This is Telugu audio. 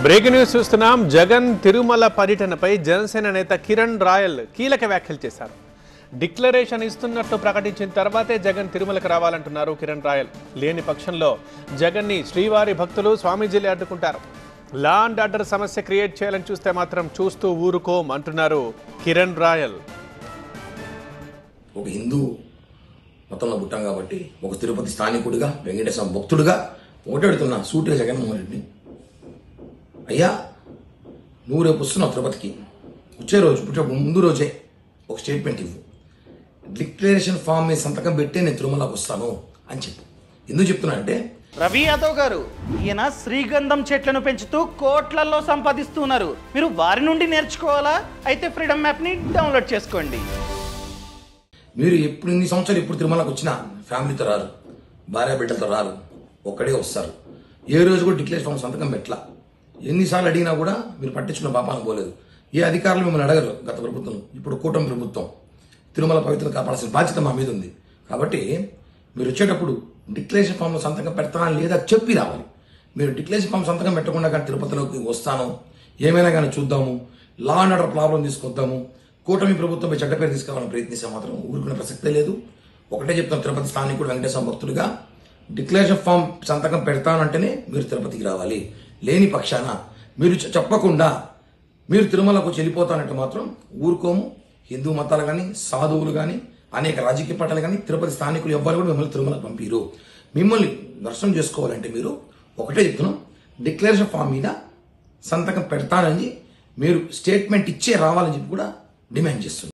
బ్రేకింగ్ న్యూస్ చూస్తున్నాం జగన్ తిరుమల పర్యటనపై జనసేన నేత కిరణ్ రాయల్ కీలక వ్యాఖ్యలు చేశారు డిక్లరేషన్ ఇస్తున్నట్టు ప్రకటించిన తర్వాతే జగన్ తిరుమలకు రావాలంటున్నారు కిరణ్ రాయల్ లేని పక్షంలో జగన్ని శ్రీవారి భక్తులు స్వామీజీలే అడ్డుకుంటారు లా అండ్ ఆర్డర్ సమస్య క్రియేట్ చేయాలని చూస్తే మాత్రం చూస్తూ ఊరుకోం అంటున్నారు కిరణ్ రాయల్ ఒక హిందూ మతంలో పుట్టాం కాబట్టి ఒక తిరుపతి స్థానికుడిగా వెంకటేశ్వర భక్తుడిగా ఒకటెడుతున్నా సూటిగా జగన్మోహన్ రెడ్డి అయ్యా నువ్వు రేపు వస్తున్నావు తిరుపతికి వచ్చే రోజు పుట్టే ముందు రోజే ఒక స్టేట్మెంట్ ఇవ్వు డిక్లరేషన్ ఫామ్ మీద సంతకం పెట్టే నేను తిరుమలకు వస్తాను అని చెప్పు ఎందుకు చెప్తున్నా అంటే రవి యాదవ్ గారు ఈయన శ్రీగంధం చెట్లను పెంచుతూ కోట్లల్లో సంపాదిస్తున్నారు మీరు వారి నుండి నేర్చుకోవాలా అయితే ఫ్రీడమ్ యాప్ని డౌన్లోడ్ చేసుకోండి మీరు ఎప్పుడు ఇన్ని సంవత్సరాలు ఎప్పుడు తిరుమలకు వచ్చినా ఫ్యామిలీతో రారు భార్య బిడ్డలతో రారు ఒక్కడే వస్తారు ఏ రోజు కూడా డిక్లేర్ ఫామ్ సంతకం పెట్టలా ఎన్నిసార్లు అడిగినా కూడా మీరు పట్టించుకున్న పాపానికి పోలేదు ఏ అధికారులు మిమ్మల్ని అడగరు గత ప్రభుత్వం ఇప్పుడు కూటమి ప్రభుత్వం తిరుమల పవిత్రత కాపాడాల్సిన బాధ్యత మా మీద ఉంది కాబట్టి మీరు వచ్చేటప్పుడు డిక్లరేషన్ ఫామ్లో సంతకం పెడతానా లేదా చెప్పి రావాలి మీరు డిక్లరేషన్ ఫామ్ సంతకం పెట్టకుండా కానీ తిరుపతిలోకి వస్తాను ఏమైనా కానీ చూద్దాము లా అండ్ ఆర్డర్ ప్రాబ్లం తీసుకొద్దాము కూటమి ప్రభుత్వంపై చెడ్డ పేరు తీసుకురావాలని ప్రయత్నిస్తే మాత్రం ఊరుకునే ప్రసక్తే లేదు ఒకటే చెప్తాను తిరుపతి స్థానికుడు వెంకటేశ్వర భక్తుడిగా డిక్లరేషన్ ఫామ్ సంతకం పెడతానంటేనే మీరు తిరుపతికి రావాలి లేని పక్షాన మీరు చె- చెప్పకుండా మీరు తిరుమలకు వచ్చి వెళ్ళిపోతానంటే మాత్రం ఊరుకోము హిందూ మతాలు కానీ సాధువులు కానీ అనేక రాజకీయ పార్టీలు కానీ తిరుపతి స్థానికులు ఎవ్వరు కూడా మిమ్మల్ని తిరుమలకు పంపిరు మిమ్మల్ని దర్శనం చేసుకోవాలంటే మీరు ఒకటే చెప్తున్నాం డిక్లరేషన్ ఫామ్ మీద సంతకం పెడతానని మీరు స్టేట్మెంట్ ఇచ్చే రావాలని చెప్పి కూడా డిమాండ్ చేస్తున్నాం